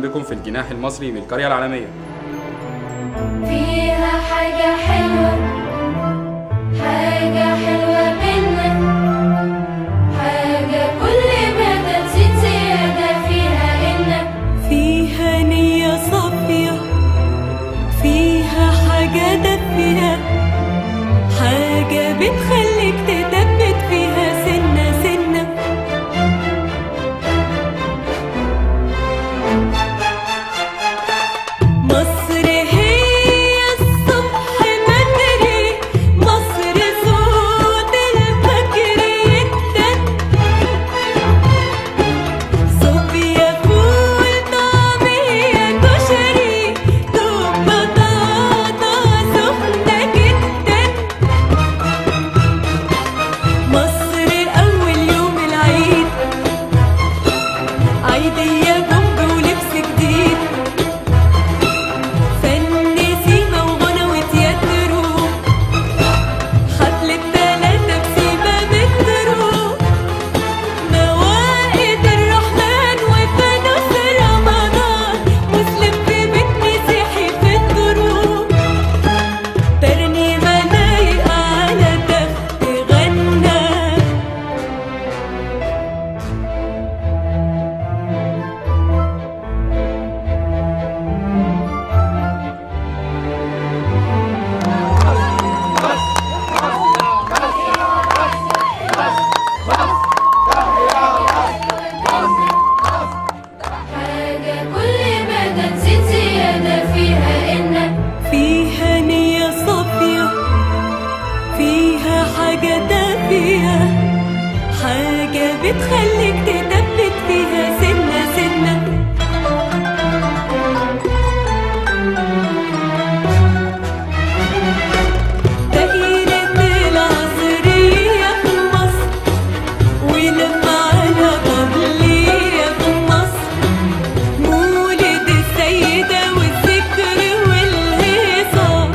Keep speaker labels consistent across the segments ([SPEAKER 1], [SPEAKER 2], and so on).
[SPEAKER 1] بكم في الجناح المصري بالقرية العالمية
[SPEAKER 2] فيها حاجة حلوة حاجة حلوة بينا حاجة كل ما تزيد زيادة فيها إن
[SPEAKER 3] فيها نية صافية فيها حاجة دافية حاجة بتخليك تثبت فيها سنة سنة مصر هي الصبح بدري مصر صوت الفجر يدن صوبيا فول طعمية كشري دوب بطاطا سخنة جدا مصر أول يوم العيد عيدية بومب ولبس جديد فن سيما وغنى وتياترو حفلة تلاتة بسيما مترو مواقيت الرحمن وفانوس رمضان مسلم في بيت مسيحي في الدروب ترنيمة لايقة على تخت غنى
[SPEAKER 2] حاجة كل ما تزيد زيادة فيها إن
[SPEAKER 3] فيها نية صافية فيها حاجة دافية حاجة بتخليك تثبت فيها سنة سنة دائرة العصرية في مصر ولما على قبلية في مصر مولد السيدة والذكر والهيصة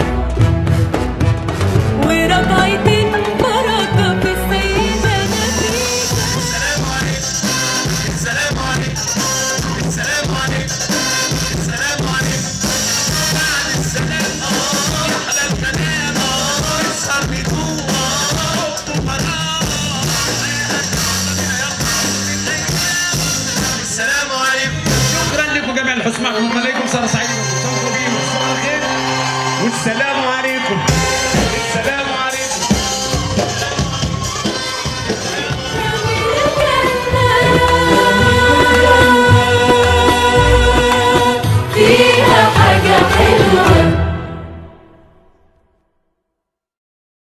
[SPEAKER 3] وربعتين بركة في السيدة نفيسة
[SPEAKER 4] السلام عليكم السلام عليكم السلام عليكم السلام عليكم بعد السلام اه على الكلام اه اسهر بدون السلام عليكم
[SPEAKER 5] شكرا لكم جميع الحسماء عليكم سنه سعيده وصباح الخير والسلام عليكم السلام